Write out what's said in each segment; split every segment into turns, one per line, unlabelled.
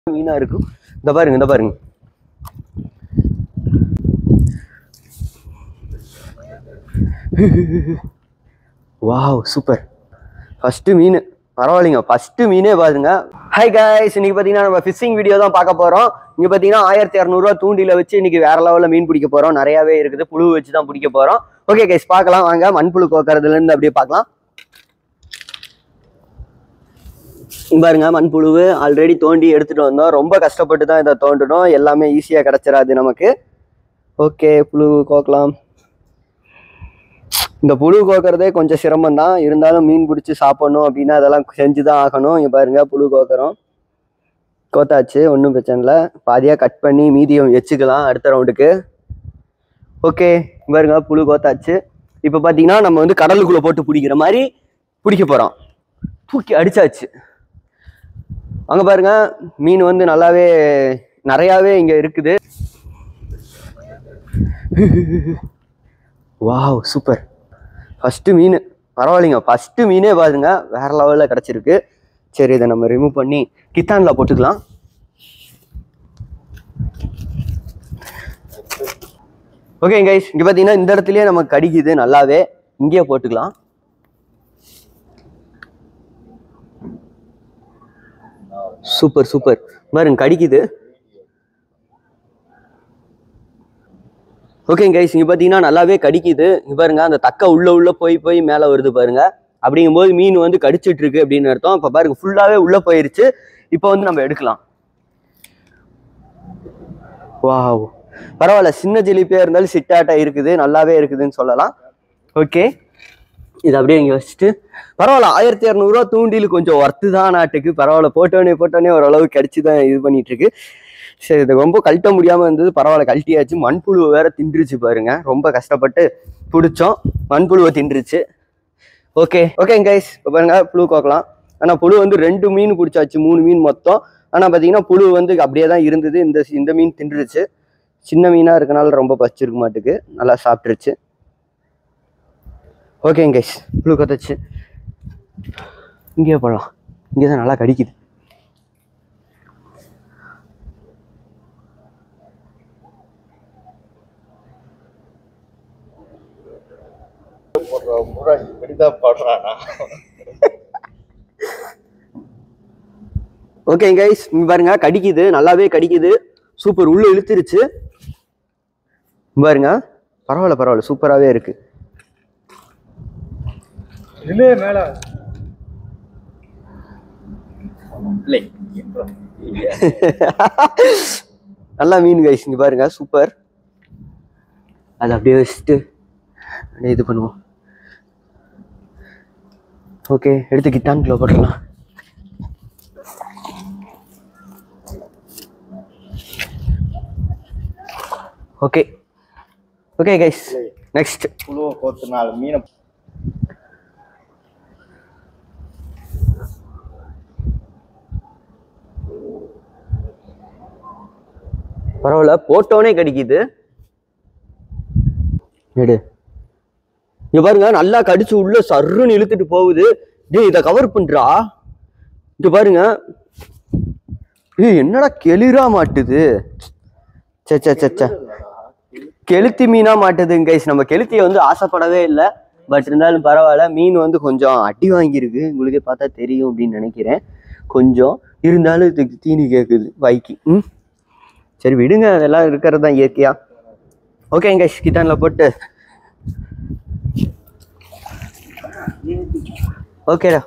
மீனா இருக்கும் இந்த பாருங்க இந்த பாருங்க வாவ் சூப்பர் ஃபஸ்ட்டு மீன் பரவாயில்லைங்க ஃபஸ்ட்டு மீனே பாருங்க ஹாய் guys இன்னைக்கு பார்த்தீங்கன்னா நம்ம ஃபிஷிங் வீடியோ தான் பார்க்க போகிறோம் இங்கே பார்த்தீங்கன்னா ஆயிரத்தி இரநூறுவா தூண்டில வச்சு இன்னைக்கு வேற லெவலில் மீன் பிடிக்க போகிறோம் நிறையாவே இருக்குது புழு வச்சு தான் பிடிக்க போகிறோம் ஓகே கைஸ் பார்க்கலாம் வாங்க மண்புழு கோக்கறதுலேருந்து அப்படியே பார்க்கலாம் இங்க பாருங்க மண்புழுவு ஆல்ரெடி தோண்டி எடுத்துட்டு வந்தோம் ரொம்ப கஷ்டப்பட்டு தான் இதை தோண்டணும் எல்லாமே ஈஸியாக கிடச்சிடாது நமக்கு ஓகே புழு கோக்கலாம் இந்த புழு கோக்கறதே கொஞ்சம் சிரமம் தான் இருந்தாலும் மீன் பிடிச்சி சாப்பிடணும் அப்படின்னா அதெல்லாம் செஞ்சு தான் ஆகணும் இங்கே பாருங்க புழு கோக்கறோம் கோத்தாச்சு ஒன்றும் பிரச்சனை இல்லை பாதியாக கட் பண்ணி மீதியம் வச்சுக்கலாம் அடுத்த ரவுண்டுக்கு ஓகே இங்க பாருங்க புழு கோத்தாச்சு இப்போ பார்த்தீங்கன்னா நம்ம வந்து கடலுக்குள்ளே போட்டு பிடிக்கிற மாதிரி பிடிக்க போகிறோம் தூக்கி அடிச்சாச்சு அங்கே பாருங்க மீன் வந்து நல்லாவே நிறையாவே இங்கே இருக்குது வாவ் சூப்பர் ஃபஸ்ட்டு மீன் பரவாயில்லைங்க ஃபஸ்ட்டு மீனே பாருங்க வேற லெவலில் கிடச்சிருக்கு சரி இதை நம்ம ரிமூவ் பண்ணி கித்தானில் போட்டுக்கலாம் ஓகே கைஸ் இங்கே பார்த்தீங்கன்னா இந்த இடத்துலயே நமக்கு கடிக்குது நல்லாவே இங்கேயே போட்டுக்கலாம் சூப்பர் சூப்பர் பாருங்க கடிக்குது ஓகே கைஸ் இங்கே பார்த்தீங்கன்னா நல்லாவே கடிக்குது இங்க பாருங்க அந்த தக்க உள்ள உள்ள போய் போய் மேலே வருது பாருங்க அப்படிங்கும்போது மீன் வந்து கடிச்சிட்டு இருக்கு அப்படின்னு அர்த்தம் இப்போ பாருங்க ஃபுல்லாகவே உள்ள போயிருச்சு இப்போ வந்து நம்ம எடுக்கலாம் வாவ் பரவாயில்ல சின்ன ஜிலிப்பியாக இருந்தாலும் சிட்டாட்டா இருக்குது நல்லாவே இருக்குதுன்னு சொல்லலாம் ஓகே இது அப்படியே இங்கே வச்சுட்டு பரவாயில்ல ஆயிரத்தி இரநூறுவா தூண்டில் கொஞ்சம் ஒர்த்து தான் நாட்டுக்கு பரவாயில்ல போட்டோன்னே போட்டோன்னே ஓரளவு கடிச்சு தான் இது பண்ணிட்டு இருக்கு சரி இது ரொம்ப கழட்ட முடியாமல் இருந்தது பரவாயில்ல கழட்டியாச்சு மண்புழுவை வேற தின்றுச்சு பாருங்க ரொம்ப கஷ்டப்பட்டு பிடிச்சோம் மண்புழுவை தின்றுச்சு ஓகே ஓகே கைஸ் இப்போ பாருங்க புழு கோக்கலாம் ஆனால் புழு வந்து ரெண்டு மீன் பிடிச்சாச்சு மூணு மீன் மொத்தம் ஆனால் பார்த்தீங்கன்னா புழு வந்து அப்படியே தான் இருந்தது இந்த இந்த மீன் தின்றுச்சு சின்ன மீனாக இருக்கனால ரொம்ப பச்சிருக்க மாட்டுக்கு நல்லா சாப்பிட்டுருச்சு ஓகே கைஸ் புழு கொத்தாச்சு இங்கேயே போடலாம் இங்கே தான் நல்லா கடிக்குது
போடுற முறை இப்படிதான் போடுறானா
ஓகே கைஸ் இங்க பாருங்க கடிக்குது நல்லாவே கடிக்குது சூப்பர் உள்ள இழுத்துருச்சு இங்க பாருங்க பரவாயில்ல பரவாயில்ல சூப்பராகவே இருக்கு
இல்லே மேல இல்லை
நல்லா மீன் கைஸ் இங்க பாருங்க சூப்பர் அது அப்படியே வச்சுட்டு அப்படியே இது பண்ணுவோம் ஓகே எடுத்து கிட்டான்குள்ள போட்டுடலாம் ஓகே ஓகே கைஸ் நெக்ஸ்ட்
புழுவை கோத்து நாலு மீனை
பரவாயில்ல போட்டோனே கடிக்குது எடு இங்க பாருங்க நல்லா கடிச்சு உள்ள சர்ருன்னு இழுத்துட்டு போகுது டேய் இதை கவர் பண்றா இங்க பாருங்க ஏய் என்னடா கெளிரா மாட்டுது சே சே சே சே கெளுத்தி மீனா மாட்டுதுங்க கைஸ் நம்ம கெளுத்தியை வந்து ஆசைப்படவே இல்லை பட் இருந்தாலும் பரவாயில்ல மீன் வந்து கொஞ்சம் அடி வாங்கியிருக்கு உங்களுக்கே பார்த்தா தெரியும் அப்படின்னு நினைக்கிறேன் கொஞ்சம் இருந்தாலும் இதுக்கு தீனி கேட்குது வைக்கி ம் சரி விடுங்க அதெல்லாம் இருக்கிறது தான் இயற்கையா ஓகே கைஸ் கிட்டானில் போட்டு ஓகேடா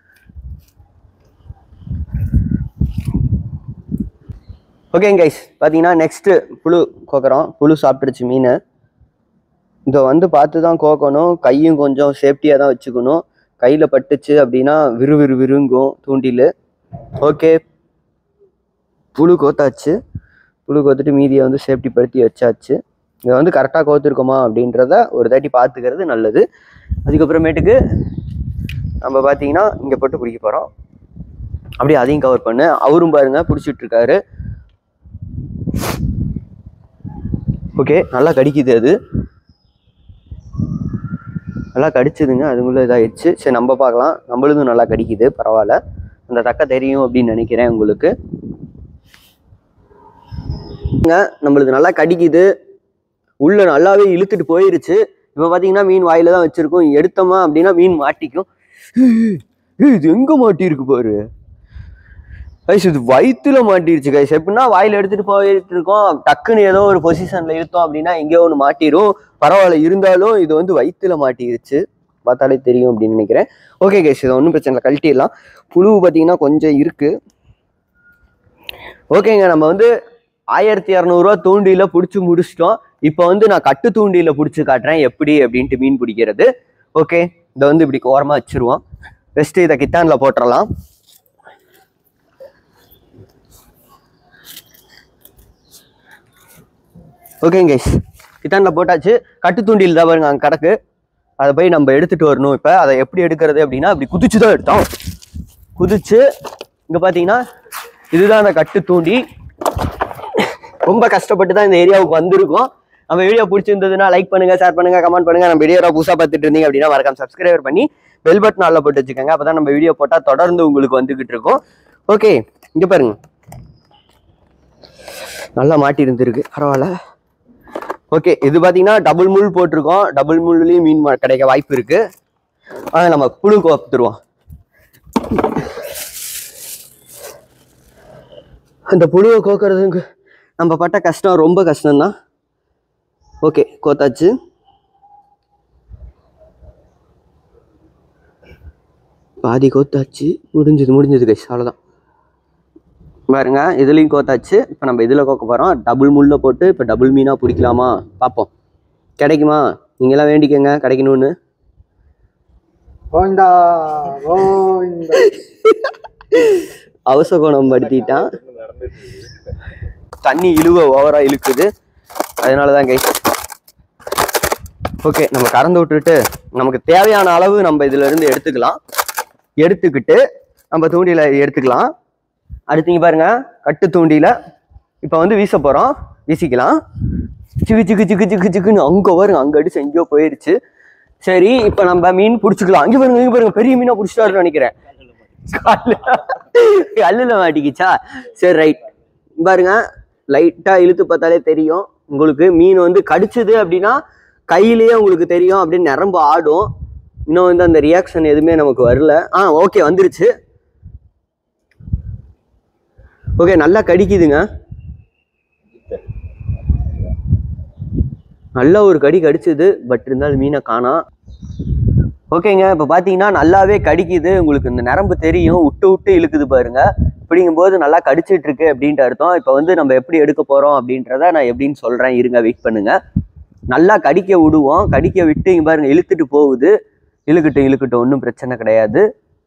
ஓகே கைஸ் பார்த்தீங்கன்னா நெக்ஸ்ட்டு புழு கோக்குறோம் புழு சாப்பிட்டுருச்சு மீன் இதை வந்து பார்த்து தான் கோக்கணும் கையும் கொஞ்சம் சேஃப்டியாக தான் வச்சுக்கணும் கையில் பட்டுச்சு அப்படின்னா விறு விறு விருங்கும் தூண்டில் ஓகே புழு கோத்தாச்சு புழு கோத்துட்டு மீதியை வந்து சேஃப்டி படுத்தி வச்சாச்சு இதை வந்து கரெக்டாக கோத்துருக்கோமா அப்படின்றத ஒரு தாட்டி பார்த்துக்கிறது நல்லது அதுக்கப்புறமேட்டுக்கு நம்ம பார்த்தீங்கன்னா இங்கே போட்டு பிடிக்க போகிறோம் அப்படியே அதையும் கவர் பண்ணு அவரும் பாருங்க பிடிச்சிட்டு இருக்காரு ஓகே நல்லா கடிக்குது அது நல்லா கடிச்சதுங்க அதுக்குள்ளே இதாகிடுச்சு சரி நம்ம பார்க்கலாம் நம்மளுதும் நல்லா கடிக்குது பரவாயில்ல அந்த தக்க தெரியும் அப்படின்னு நினைக்கிறேன் உங்களுக்கு நம்மளுக்கு நல்லா கடிக்குது உள்ள நல்லாவே இழுத்துட்டு போயிருச்சு இப்போ பார்த்தீங்கன்னா மீன் வாயில தான் வச்சிருக்கோம் எடுத்தோமா அப்படின்னா மீன் மாட்டிக்கும் ஏய், இது எங்க மாட்டியிருக்கு பாரு கைஸ் இது வயிற்றுல மாட்டிருச்சு கைஸ் எப்படின்னா வாயில எடுத்துட்டு போயிட்டு இருக்கோம் டக்குன்னு ஏதோ ஒரு பொசிஷன்ல இழுத்தோம் அப்படின்னா எங்கேயோ ஒன்று மாட்டிரும் பரவாயில்ல இருந்தாலும் இது வந்து வயிற்றுல மாட்டிருச்சு பார்த்தாலே தெரியும் அப்படின்னு நினைக்கிறேன் ஓகே கைஸ் இது ஒன்றும் பிரச்சனை இல்லை கழட்டிடலாம் புழு பார்த்தீங்கன்னா கொஞ்சம் இருக்கு ஓகேங்க நம்ம வந்து ஆயிரத்தி இரநூறுவா தூண்டில பிடிச்சி முடிச்சிட்டோம் இப்போ வந்து நான் கட்டு தூண்டில பிடிச்சி காட்டுறேன் எப்படி அப்படின்ட்டு மீன் பிடிக்கிறது ஓகே இதை வந்து இப்படி ஓரமாக வச்சிருவோம் ஃபஸ்ட்டு இதை கித்தானில் போட்டுறலாம் ஓகேங்க கைஸ் கித்தானில் போட்டாச்சு கட்டு தூண்டில் தான் பாருங்க அங்கே கிடக்கு அதை போய் நம்ம எடுத்துட்டு வரணும் இப்போ அதை எப்படி எடுக்கிறது அப்படின்னா இப்படி குதிச்சு தான் எடுத்தோம் குதிச்சு இங்கே பார்த்தீங்கன்னா இதுதான் அந்த கட்டு தூண்டி ரொம்ப கஷ்டப்பட்டு தான் இந்த ஏரியாவுக்கு வந்திருக்கோம் நம்ம வீடியோ பிடிச்சிருந்ததுன்னா லைக் பண்ணுங்க ஷேர் பண்ணுங்க கமெண்ட் பண்ணுங்க நம்ம வீடியோ புதுசாக பார்த்துட்டு இருந்தீங்க அப்படின்னா மறக்காம சப்ஸ்கிரைபர் பண்ணி பெல் பட்டன் ஆல்ல போட்டு வச்சுக்கோங்க அப்பதான் நம்ம வீடியோ போட்டால் தொடர்ந்து உங்களுக்கு வந்துகிட்டு இருக்கும் ஓகே இங்க பாருங்க நல்லா மாட்டி இருந்திருக்கு பரவாயில்ல ஓகே இது பார்த்தீங்கன்னா டபுள் முள் போட்டிருக்கோம் டபுள் முள்ளுலேயும் மீன் மா- கிடைக்க வாய்ப்பு இருக்கு அதை நம்ம புழு கோத்துருவோம் அந்த புழுவை கோக்கிறதுக்கு நம்ம பட்ட கஷ்டம் ரொம்ப கஷ்டம்தான் ஓகே கோத்தாச்சு பாதி கோத்தாச்சு முடிஞ்சது முடிஞ்சது கைஸ் அவ்வளோதான் பாருங்க இதுலேயும் கோத்தாச்சு இப்போ நம்ம இதில் கோக்க போகிறோம் டபுள் முள்ள போட்டு இப்போ டபுள் மீனாக பிடிக்கலாமா பார்ப்போம் கிடைக்குமா நீங்களாம் வேண்டிக்கங்க கிடைக்கணும்னு
கோவிந்தா கோவிந்தா
அவசகுணம் படுத்திட்டான் தண்ணி இழுவ ஓவரா இழுக்குது அதனால தான் கைஸ் ஓகே நம்ம கறந்து விட்டுட்டு நமக்கு தேவையான அளவு நம்ம இதுல இருந்து எடுத்துக்கலாம் எடுத்துக்கிட்டு நம்ம தூண்டில எடுத்துக்கலாம் அடுத்து இங்க பாருங்க கட்டு தூண்டில இப்போ வந்து வீச போறோம் வீசிக்கலாம் சிக்கு சிக்கு சிக்கு சிக்கு சிக்குன்னு அங்க பாருங்க அங்க அடிச்சு எங்கேயோ போயிருச்சு சரி இப்போ நம்ம மீன் பிடிச்சிக்கலாம் அங்க பாருங்க இங்க பாருங்க பெரிய மீனா பிடிச்சிட்டாருன்னு நினைக்கிறேன் கல்லு கல்லுல மாட்டிக்கிச்சா சரி ரைட் பாருங்க லைட்டா இழுத்து பார்த்தாலே தெரியும் உங்களுக்கு மீன் வந்து கடிச்சது அப்படின்னா கையிலேயே உங்களுக்கு தெரியும் அப்படியே நரம்பு ஆடும் இன்னும் வந்து அந்த ரியாக்ஷன் எதுவுமே நமக்கு வரல ஆ ஓகே வந்துருச்சு ஓகே நல்லா கடிக்குதுங்க நல்ல ஒரு கடி கடிச்சது பட் இருந்தாலும் மீனை காணோம் ஓகேங்க இப்போ பார்த்தீங்கன்னா நல்லாவே கடிக்குது உங்களுக்கு இந்த நரம்பு தெரியும் விட்டு விட்டு இழுக்குது பாருங்க அப்படிங்கும்போது நல்லா கடிச்சிட்டு இருக்கு அப்படின்ட்டு அர்த்தம் இப்போ வந்து நம்ம எப்படி எடுக்க போறோம் அப்படின்றத நான் எப்படின்னு சொல்றேன் இருங்க வெயிட் பண்ணுங்க நல்லா கடிக்க விடுவோம் கடிக்க விட்டு இங்க பாருங்க இழுத்துட்டு போகுது இழுக்கட்டும் இழுக்கட்டும் ஒன்றும் பிரச்சனை கிடையாது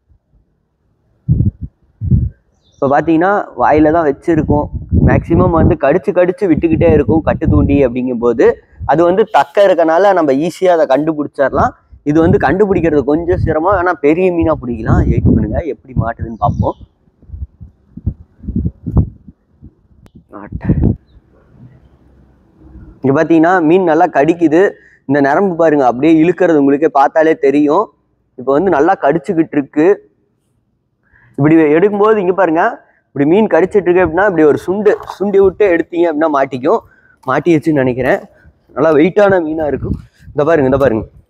இப்போ பார்த்தீங்கன்னா வாயில தான் வச்சிருக்கோம் மேக்சிமம் வந்து கடிச்சு கடிச்சு விட்டுக்கிட்டே இருக்கும் கட்டு தூண்டி அப்படிங்கும்போது அது வந்து தக்க இருக்கனால நம்ம ஈஸியாக அதை கண்டுபிடிச்சிடலாம் இது வந்து கண்டுபிடிக்கிறது கொஞ்சம் சிரமம் ஆனால் பெரிய மீனாக பிடிக்கலாம் வெயிட் பண்ணுங்க எப்படி மாட்டுதுன்னு பார்ப்போம் இங்கே பார்த்தீங்கன்னா மீன் நல்லா கடிக்குது இந்த நரம்பு பாருங்க அப்படியே இழுக்கிறது உங்களுக்கே பார்த்தாலே தெரியும் இப்போ வந்து நல்லா கடிச்சுக்கிட்டு இருக்கு இப்படி எடுக்கும்போது இங்கே பாருங்க இப்படி மீன் கடிச்சிட்டு இருக்கு அப்படின்னா இப்படி ஒரு சுண்டு சுண்டி விட்டு எடுத்தீங்க அப்படின்னா மாட்டிக்கும் மாட்டிடுச்சுன்னு நினைக்கிறேன் நல்லா வெயிட்டான மீனாக இருக்கும் இந்த பாருங்க இந்த பாருங்க